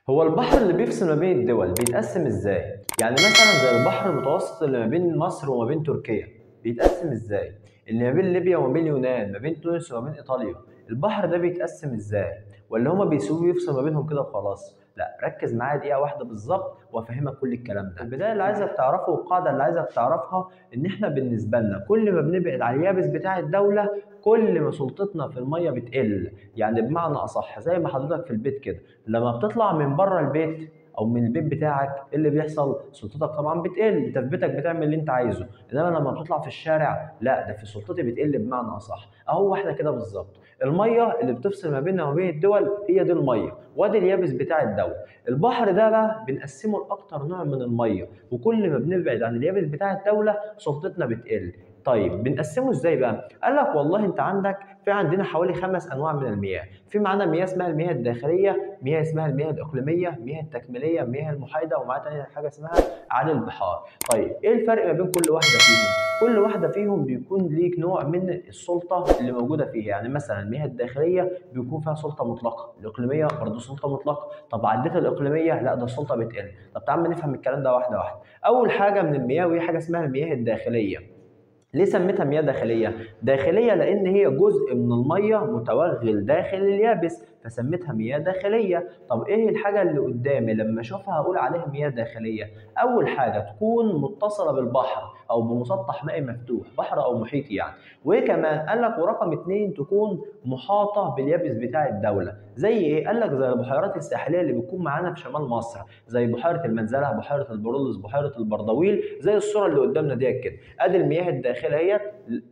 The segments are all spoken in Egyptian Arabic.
هو البحر اللي بيفصل ما بين الدول بيتقسم ازاي؟ يعني مثلا زي البحر المتوسط اللي ما بين مصر وما بين تركيا بيتقسم ازاي؟ اللي ما بين ليبيا وما بين اليونان ما بين تونس وما بين ايطاليا البحر ده بيتقسم ازاي؟ ولا هما بيسيبوه يفصل ما بينهم كده وخلاص؟ لا ركز معايا دقيقة واحدة بالظبط وافهمك كل الكلام ده. البداية اللي عايزك تعرفه والقاعدة اللي عايزك تعرفها ان احنا بالنسبة لنا كل ما بنبعد عن اليابس بتاع الدولة كل ما سلطتنا في المية بتقل، يعني بمعنى أصح زي ما حضرتك في البيت كده، لما بتطلع من بره البيت او من البيت بتاعك ايه اللي بيحصل سلطتك طبعا بتقل انت في بيتك بتعمل اللي انت عايزه انما لما بتطلع في الشارع لا ده في سلطتي بتقل بمعنى اصح اهو احنا كده بالظبط الميه اللي بتفصل ما بيننا وما بين الدول هي دي الميه وادي اليابس بتاع الدوله البحر ده بقى بنقسمه لاكتر نوع من الميه وكل ما بنبعد عن اليابس بتاع الدوله سلطتنا بتقل طيب بنقسمه ازاي بقى؟ قال لك والله انت عندك في عندنا حوالي خمس انواع من المياه، في معانا مياه اسمها المياه الداخليه، مياه اسمها المياه الاقليميه، مياه التكميليه، مياه المحايده ومعاها تاني حاجه اسمها عن البحار. طيب ايه الفرق ما بين كل واحده فيهم؟ كل واحده فيهم بيكون ليك نوع من السلطه اللي موجوده فيها، يعني مثلا المياه الداخليه بيكون فيها سلطه مطلقه، الاقليميه برضه سلطه مطلقه، طب عديت الاقليميه لا ده السلطه بتقل، طب تعال نفهم الكلام ده واحده واحده. اول حاجه من المياه وهي حاجه اسمها المياه الداخليه. ليه سميتها مياه داخلية؟ داخلية لأن هي جزء من المية متوغل داخل اليابس فسميتها مياه داخلية، طب إيه الحاجة اللي قدامي لما أشوفها هقول عليها مياه داخلية؟ أول حاجة تكون متصلة بالبحر أو بمسطح مائي مفتوح، بحر أو محيط يعني، وإيه كمان؟ قال لك ورقم اتنين تكون محاطة باليابس بتاع الدولة، زي إيه؟ قال لك زي البحيرات الساحلية اللي بتكون معانا في شمال مصر، زي بحيرة المنزلة، بحيرة البرولس، بحيرة البردويل، زي الصورة اللي قدامنا ديت كده، أدي المياه الداخلية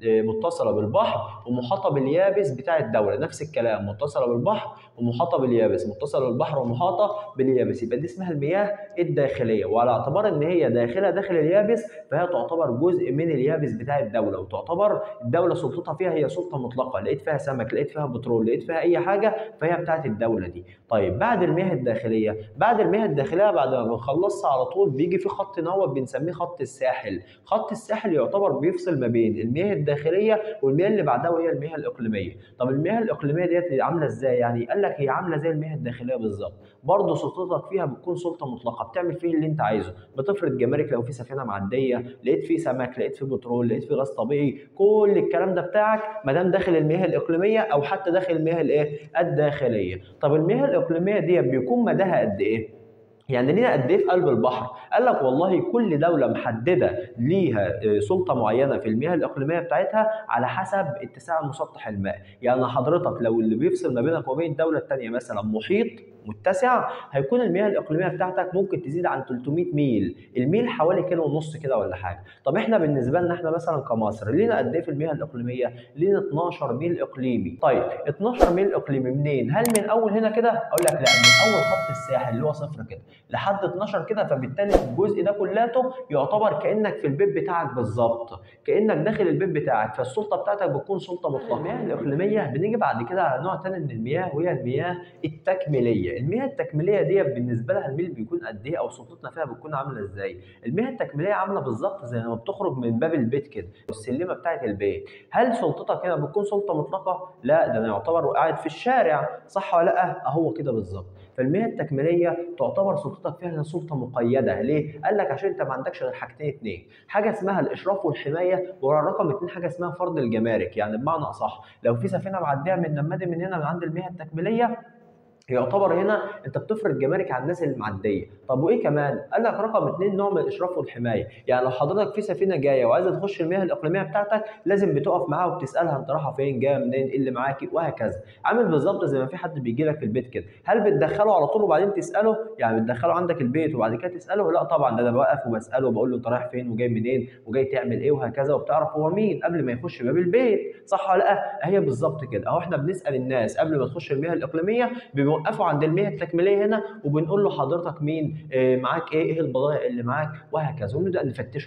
متصلة بالبحر ومحاطة باليابس بتاع الدولة، نفس الكلام متصلة بالبحر ومحاطة باليابس، متصلة بالبحر ومحاطة باليابس، يبقى دي اسمها المياه الداخلية، وعلى اعتبار إن هي داخلة داخل اليابس فهي تعتبر جزء من اليابس بتاع الدولة، وتعتبر الدولة سلطتها فيها هي سلطة مطلقة، لقيت فيها سمك، لقيت فيها بترول، لقيت فيها أي حاجة فهي بتاعت الدولة دي. طيب بعد المياه الداخلية، بعد المياه الداخلية بعد ما بنخلصها على طول بيجي في خط نوب بنسميه خط الساحل، خط الساحل يعتبر بيفصل ما بين المياه الداخليه والمياه اللي بعدها وهي المياه الاقليميه طب المياه الاقليميه ديت عامله ازاي يعني قال لك هي عامله زي المياه الداخليه بالظبط برضه سلطتك فيها بتكون سلطه مطلقه بتعمل فيه اللي انت عايزه بتفرض جمارك لو في سفينه معديه لقيت فيه سمك لقيت فيه بترول لقيت فيه غاز طبيعي كل الكلام ده بتاعك ما دام داخل المياه الاقليميه او حتى داخل المياه الايه الداخليه طب المياه الاقليميه دي بيكون مداها قد ايه يعني لينا قد ايه في قلب البحر؟ قال لك والله كل دوله محدده ليها سلطه معينه في المياه الاقليميه بتاعتها على حسب اتساع مسطح الماء، يعني حضرتك لو اللي بيفصل ما بينك وبين الدوله الثانيه مثلا محيط متسع هيكون المياه الاقليميه بتاعتك ممكن تزيد عن 300 ميل، الميل حوالي كيلو ونص كده ولا حاجه، طب احنا بالنسبه لنا احنا مثلا كمصر لينا قد ايه في المياه الاقليميه؟ لينا 12 ميل اقليمي، طيب 12 ميل اقليمي منين؟ هل من اول هنا كده؟ اقول لك لا من اول خط الساحل اللي هو صفر كده لحد 12 كده فبالتالي الجزء ده كلته يعتبر كانك في البيت بتاعك بالظبط كانك داخل البيت بتاعك فالسلطه بتاعتك بتكون سلطه مطلقه المياه الاقليميه بنيجي بعد كده على نوع تاني من المياه وهي المياه التكميليه المياه التكميليه دي بالنسبه لها الميل بيكون قد ايه او سلطتنا فيها بتكون عامله ازاي المياه التكميليه عامله بالظبط زي لما بتخرج من باب البيت كده السلمه بتاعت البيت هل سلطتك هنا بتكون سلطه مطلقه لا ده انا يعتبر قاعد في الشارع صح ولا لا اهو كده بالظبط فالمياه التكميليه تعتبر سلطتك فيها سلطه مقيده ليه؟ قال لك عشان انت ما عندكش غير حاجتين اتنين حاجه اسمها الاشراف والحمايه ورقم اتنين حاجه اسمها فرض الجمارك يعني بمعنى اصح لو في سفينه معديه من نمادي من هنا من عند المياه التكميليه يعتبر هنا انت بتفرض جمارك على الناس اللي معديه طب وايه كمان قال لك رقم اتنين نوع من الاشراف والحمايه يعني لو حضرتك في سفينه جايه وعايزه تخش المياه الاقليميه بتاعتك لازم بتقف معاها وبتسالها انت رايحه فين جايه منين ايه اللي معاكي وهكذا عامل بالظبط زي ما في حد بيجي لك البيت كده هل بتدخله على طول وبعدين تساله يعني بتدخله عندك البيت وبعد كده تساله لا طبعا ده انا بوقف وبساله وبقول له انت رايح فين وجاي منين وجاي تعمل ايه وهكذا وبتعرف هو مين قبل ما يخش باب البيت صح ولا لا هي بالظبط كده اهو احنا بنسال الناس قبل ما تخش المياه الاقليميه بيوقفوا عند المياه التكميليه هنا وبنقول له حضرتك مين آه معاك ايه ايه البضائع اللي معاك وهكذا ونبدا نفتشه بقى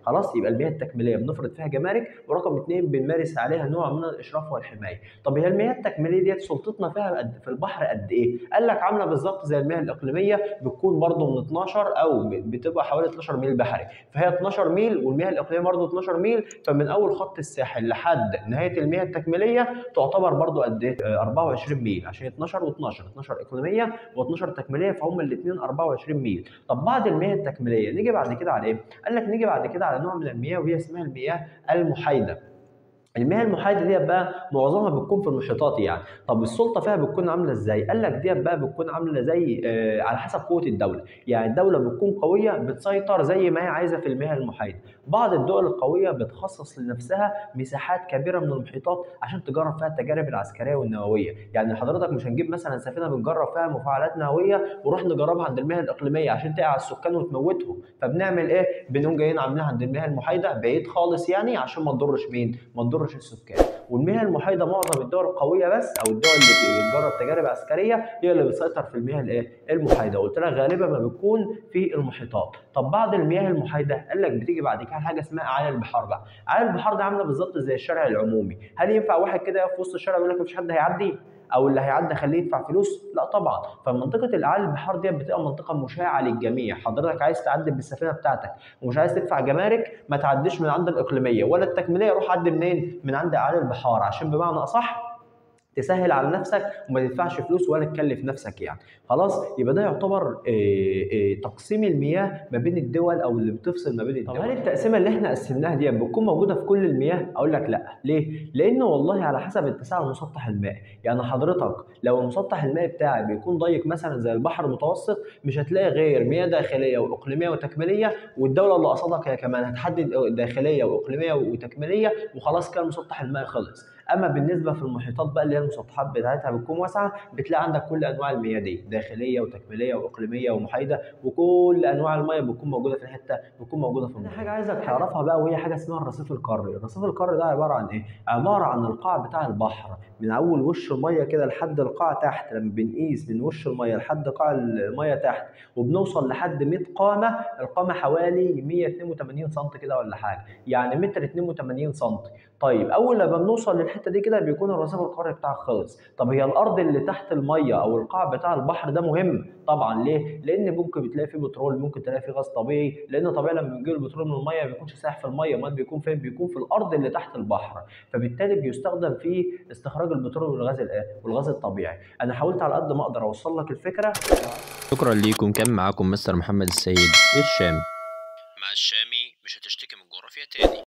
خلاص يبقى المياه التكميليه بنفرض فيها جمارك ورقم اثنين بنمارس عليها نوع من الاشراف والحمايه طب هي المياه التكميليه ديت سلطتنا فيها قد في البحر قد ايه قال لك عامله بالظبط زي المياه الاقليميه بتكون برضو من 12 او بتبقى حوالي 12 ميل بحري فهي 12 ميل والمياه الاقليميه برضو 12 ميل فمن اول خط الساحل لحد نهايه المياه التكميليه تعتبر برضو قد ايه آه، 24 ميل عشان 12 و12 12 اقليميه و12 تكميليه فهم الاثنين 24 ميل طب بعد المياه التكميليه نيجي بعد كده على ايه قال لك نيجي بعد كده على نوع من المياه وهي اسمها المياه المحايده المياه المحايده ديت بقى معظمها بتكون في المحيطات يعني طب السلطه فيها بتكون عامله ازاي قال لك ديت بقى بتكون عامله زي آه على حسب قوه الدوله يعني الدوله بتكون قويه بتسيطر زي ما هي عايزه في المياه المحايده بعض الدول القويه بتخصص لنفسها مساحات كبيره من المحيطات عشان تجرب فيها التجارب العسكريه والنوويه يعني حضرتك مش هنجيب مثلا سفينه بنجرب فيها مفاعلات نوويه ونروح نجربها عند المياه الاقليميه عشان تقع على السكان وتموتهم فبنعمل ايه بنقوم جايين عاملينها عند المياه المحايده بعيد خالص يعني عشان ما تضرش مين ما تضرش السكان والمياه المحايده معظم الدول القويه بس او الدول اللي بتجرب تجارب عسكريه هي اللي بتسيطر في المياه الايه المحايده قلت لك غالبا ما بتكون في المحيطات طب بعد المياه المحايده قال لك بتيجي بعد كده حاجه اسمها اعالي البحار بقى اعالي البحار ده عامله بالظبط زي الشارع العمومي هل ينفع واحد كده يقف في وسط الشارع ويقول لك مفيش حد هيعدي او اللي هيعدي خليه يدفع فلوس لا طبعا فمنطقه الاعالي البحار دي بتبقى منطقه مشاعه للجميع حضرتك عايز تعدي بالسفينه بتاعتك ومش عايز تدفع جمارك ما تعديش من عند الاقليميه ولا التكميليه روح عدي منين من عند اعالي البحار عشان بمعنى اصح تسهل على نفسك وما تدفعش فلوس ولا تكلف نفسك يعني خلاص يبقى ده يعتبر إيه إيه تقسيم المياه ما بين الدول او اللي بتفصل ما بين الدول طب هل التقسيمه اللي احنا قسمناها دي بتكون موجوده في كل المياه اقول لك لا ليه لانه والله على حسب اتساع المسطح المائي يعني حضرتك لو المسطح المائي بتاعي بيكون ضيق مثلا زي البحر المتوسط مش هتلاقي غير مياه داخليه واقليميه وتكميليه والدوله اللي قصادك هي كمان هتحدد داخليه واقليميه وتكميليه وخلاص كده المسطح المائي خلص اما بالنسبه في المحيطات بقى اللي هي المسطحات بتاعتها بتكون واسعه بتلاقي عندك كل انواع المياه دي داخليه وتكميليه واقليميه ومحايده وكل انواع المياه بتكون موجوده في الحته بتكون موجوده في المحيط حاجه عايزك تعرفها بقى وهي حاجه اسمها الرصيف القاري الرصيف القاري ده عباره عن ايه عباره عن القاع بتاع البحر من اول وش الميه كده لحد القاع تحت لما بنقيس من وش الميه لحد قاع الميه تحت وبنوصل لحد 100 قامه القامه حوالي 182 سم كده ولا حاجه يعني متر 82 سم طيب اول لما بنوصل للحته دي كده بيكون الرصيف القاري بتاعك خلص طب هي الارض اللي تحت الميه او القاع بتاع البحر ده مهم طبعا ليه لان ممكن بتلاقي فيه بترول ممكن تلاقي فيه غاز طبيعي لان طبيعي لما بيجي البترول من الميه ما بيكونش سايح في الميه امال بيكون فين بيكون في الارض اللي تحت البحر فبالتالي بيستخدم في استخراج البترول والغاز الايه والغاز الطبيعي انا حاولت على قد ما اقدر اوصل لك الفكره شكرا ليكم كان معاكم مستر محمد السيد الشامي مع الشامي مش هتشتكي من جغرافيا تاني